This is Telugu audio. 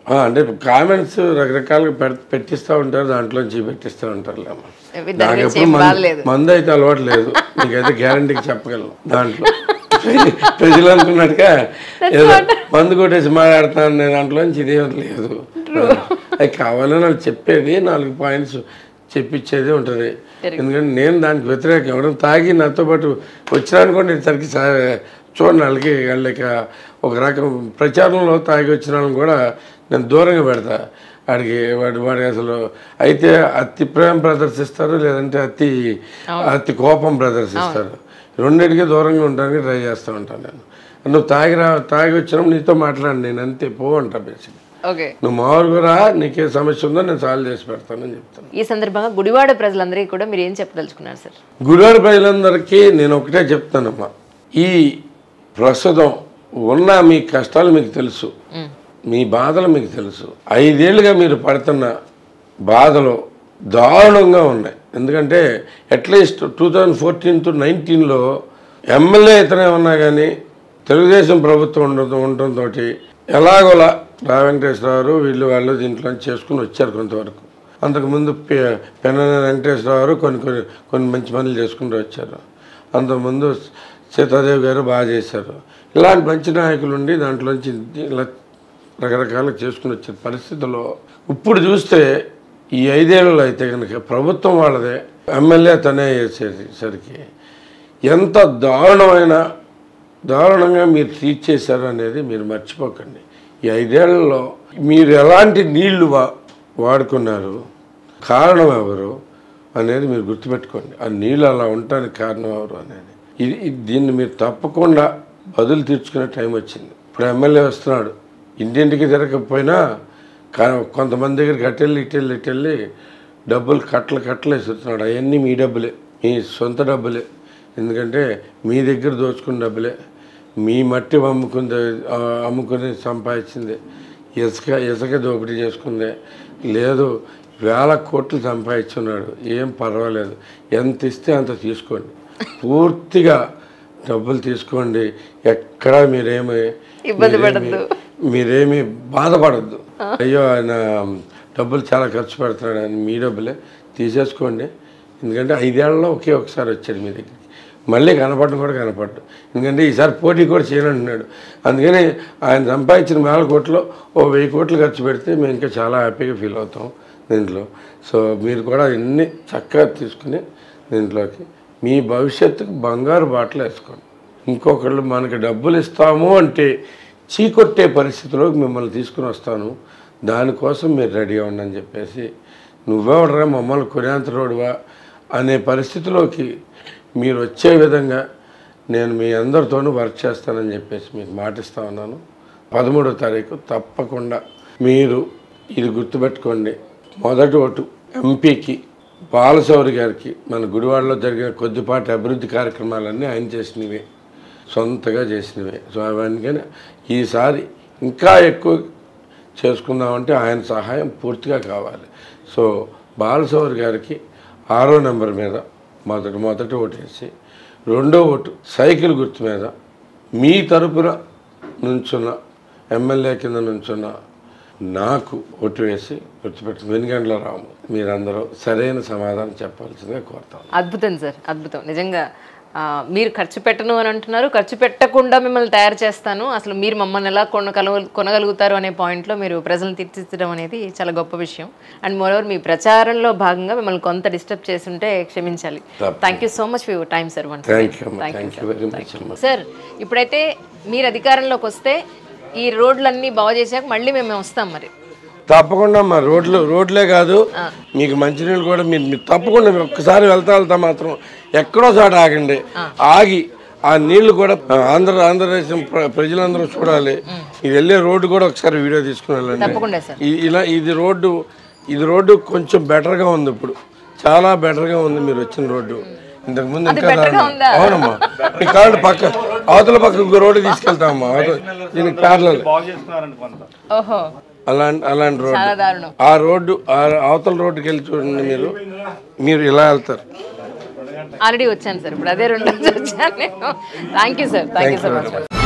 ఆ, అంటే కామెంట్స్ రకరకాలుగా పెట్- పెట్టిస్తూ ఉంటారు దాంట్లోంచి పెట్టిస్తూ ఉంటారు లేమ్మ. దాని నాకు గురించి ఎప్పుడు ఏం మందు- బాధలేదు మందు అయితే అలవాటు లేదు నీకైతే గ్యారంటీకి చెప్పగలను దాంట్లో ప్రజలు అనుకున్నట్టుగా ఏదో మందు కొట్టేసి మాట్లాడుతున్నాను నేను దాంట్లోంచి ఇదేం లేదు అది కావాలని వాళ్ళు చెప్పేది నాలుగు పాయింట్స్ చెప్పించేది ఉంటుంది ఎందుకంటే నేను దానికి వ్యతిరేకం ఎవరైనా తాగి నాతో పాటు వచ్చినానుకోండి నేను సరికి చూడండి వాళ్ళకి వాళ్ళకి ఒక రకం ప్రచారంలో తాగి వచ్చిన వాళ్ళని కూడా నేను దూరంగా పెడతా వాడికి వాడి వాడికి అసలు అయితే అతి ప్రేమ ప్రదర్శిస్తారు లేదంటే అతి అతి కోపం ప్రదర్శిస్తారు రెండింటికి దూరంగా ఉండడానికి ట్రై చేస్తూ ఉంటాను నేను నువ్వు తాగి రా తాగి వచ్చినప్పుడు నీతో మాట్లాడు నేను అంతే పో అంటా బేసిక్ ఓకే నువ్వు మామూలుగా రా నీకే సమస్య ఉందో నేను సాల్వ్ చేసి పెడతానని చెప్తాను ఈ సందర్భంగా గుడివాడ ప్రజలందరికీ కూడా మీరు ఏం చెప్పదలుచుకున్నారు సార్ గురువార ప్రజలందరికీ నేను ఒకటే చెప్తానమ్మా ఈ ప్రస్తుతం ఉన్న మీ కష్టాలు మీకు తెలుసు మీ బాధలు మీకు తెలుసు ఐదేళ్లుగా మీరు పడుతున్న బాధలు దారుణంగా ఉన్నాయి ఎందుకంటే at least two thousand fourteen to నైన్టీన్లో ఎమ్మెల్యే ఇతనే ఉన్నా కానీ తెలుగుదేశం ప్రభుత్వం ఉండటం ఉండటంతో ఎలాగోలా రా వెంకటేశ్వరరావు వీళ్ళు వాళ్ళు దీంట్లో చేసుకుని వచ్చారు కొంతవరకు అంతకుముందు పె- పెన్నన వెంకటేశ్వరరావు కొన్ని కొన్ని కొన్ని మంచి పనులు చేసుకుంటూ వచ్చారు అంతకుముందు సీతాదేవి గారు బాగా చేశారు ఇలాంటి మంచి నాయకులు ఉండి దాంట్లోంచి ఇలా రకరకాలుగా చేసుకుని వచ్చే పరిస్థితుల్లో ఇప్పుడు చూస్తే ఈ ఐదేళ్లలో అయితే కనుక ప్రభుత్వం వాళ్ళదే ఎమ్మెల్యే తనే చేసేసరికి ఎంత దారుణమైన దారుణంగా మీరు ట్రీట్ చేశారు అనేది మీరు మర్చిపోకండి ఈ ఐదేళ్లలో మీరు ఎలాంటి నీళ్లు వా వాడుకున్నారు కారణం ఎవరు అనేది మీరు గుర్తుపెట్టుకోండి ఆ నీళ్ళు అలా ఉండటానికి కారణం ఎవరు అనేది ఇది ఇది- దీన్ని మీరు తప్పకుండా బదులు తీర్చుకునే టైం వచ్చింది ఇప్పుడు ఎమ్మెల్యే వస్తున్నాడు ఇంటింటికి తిరగకపోయినా కా- కొంతమంది దగ్గరికి అటెళ్ళి ఇటెళ్ళి ఇటెళ్ళి డబ్బులు కట్టలు కట్టలు వేస్తున్నాడు అవన్నీ మీ డబ్బులే మీ సొంత డబ్బులే ఎందుకంటే మీ దగ్గర దోచుకున్న డబ్బులే మీ మట్టి అమ్ముకుంది ఆ, అమ్ముకుని సంపాదించింది ఇసుక ఇసుక దోపిడీ చేసుకుందే లేదు వేల కోట్లు సంపాదించున్నాడు ఏం పర్వాలేదు ఎంత ఇస్తే అంత తీసుకోండి పూర్తిగా డబ్బులు తీసుకోండి ఎక్కడా మీరేమి ఇబ్బంది మీరేమి- పడద్దు. మీరేమి బాధపడద్దు అయ్యో ఆయన డబ్బులు చాలా ఖర్చు పెడుతున్నాడు అని మీ డబ్బులే తీసేసుకోండి ఎందుకంటే ఐదేళ్లలో ఒకే ఒకసారి వచ్చాడు మీ దగ్గరికి మళ్ళీ కనపడడం కూడా కనపడ్డు ఎందుకంటే ఈసారి పోటీ కూడా చేయనంటున్నాడు అందుకని ఆయన సంపాదించిన వేల కోట్లు ఓ వెయ్యి కోట్లు ఖర్చు పెడితే మేము ఇంకా చాలా హ్యాపీగా ఫీల్ అవుతాం దీంట్లో సో మీరు కూడా ఇన్ని చక్కగా తీసుకుని దీంట్లోకి మీ భవిష్యత్తుకు బంగారు బాటలు వేసుకోండి ఇంకొకళ్ళు మనకి డబ్బులు ఇస్తాము అంటే చీకొట్టే పరిస్థితిలోకి మిమ్మల్ని తీసుకుని వస్తాను దానికోసం మీరు రెడీ అవ్వండి అని చెప్పేసి నువ్వెవడరా మమ్మల్ని కొనేంత రోడ్వా అనే పరిస్థితిలోకి మీరు వచ్చే విధంగా నేను మీ అందరితోనూ వర్క్ చేస్తానని చెప్పేసి మీకు మాటిస్తా ఉన్నాను పదమూడో తారీఖు తప్పకుండా మీరు ఇది గుర్తుపెట్టుకోండి మొదటి ఓటు ఎంపీకి బాలశౌరి గారికి మన గుడివాడలో జరిగిన కొద్దిపాటి అభివృద్ధి కార్యక్రమాలన్నీ ఆయన చేసినవే సొంతగా చేసినవే సో అవన్నీ ఈసారి ఇంకా ఎక్కువ చేసుకుందామంటే ఆయన సహాయం పూర్తిగా కావాలి సో బాలశౌరి గారికి ఆరో నెంబర్ మీద మొదటి మొదటి ఓటు వేసి రెండో ఓటు సైకిల్ గుర్తు మీద మీ తరపున నుంచున్న ఎమ్మెల్యే కింద నుంచున్న నాకు ఓటు వేసి గుర్తుపెట్టు వెనుగండ్ల రాము మీరందరూ సరైన సమాధానం చెప్పాల్సిందిగా కోరుతాను అద్భుతం సార్ అద్భుతం నిజంగా ఆ, మీరు ఖర్చు పెట్టను అని అంటున్నారు ఖర్చు పెట్టకుండా మిమ్మల్ని తయారు చేస్తాను అసలు మీరు మమ్మల్ని ఎలా కొనగల కొనగలుగుతారు అనే పాయింట్లో మీరు ప్రజలను తీర్చిదిద్దడం అనేది చాలా గొప్ప విషయం అండ్ మోరోవర్ మీ ప్రచారంలో భాగంగా మిమ్మల్ని కొంత డిస్టర్బ్ చేస్తుంటే క్షమించాలి thank you so much for your time sir one thank you అమ్మా థ్యాంక్ యూ వెరీ మచ్ అమ్మా సార్ ఇప్పుడైతే మీరు అధికారంలోకి వస్తే ఈ రోడ్లన్నీ బాగు చేశాక మళ్ళీ మేము వస్తాం మరి తప్పకుండా మా రోడ్లు రోడ్లే కాదు మీకు మంచినీళ్ళు కూడా మీరు మీరు తప్పకుండా మీరు ఒక్కసారి వెళ్తా వెళ్తా మాత్రం ఎక్కడో చోట ఆగండి ఆగి ఆ నీళ్లు కూడా ఆంధ్ర ఆంధ్రదేశం ప్ర- ప్రజలందరూ చూడాలి ఇది వెళ్ళే రోడ్డు కూడా ఒకసారి వీడియో తీసుకుని వెళ్ళండి తప్పకుండా సార్ ఈ- ఇలా ఇది రోడ్డు ఇది రోడ్డు కొంచెం బెటర్గా ఉంది ఇప్పుడు చాలా బెటర్గా ఉంది మీరు వచ్చిన రోడ్డు ఇంతకు ముందు ఇంకా దారుణం. ఉందా? అవునమ్మా మీ కాళ్ళు పక్క అవతల పక్క ఇంకో రోడ్డు తీసుకెళ్తామమ్మా అవతల దీనికి ప్యారలల్ బాగు చేస్తున్నారండి కొంత ఓహో అలాంటి అలాంటి రోడ్డు చాలా దారుణం ఆ రోడ్డు ఆ అవతల రోడ్డుకి వెళ్ళి చూడండి మీరు మీరు ఇలా వెళ్తారు ఆల్రెడీ వచ్చాను సార్ ఇప్పుడు అదే రెండు వచ్చాను నేను thank you sir thank you so much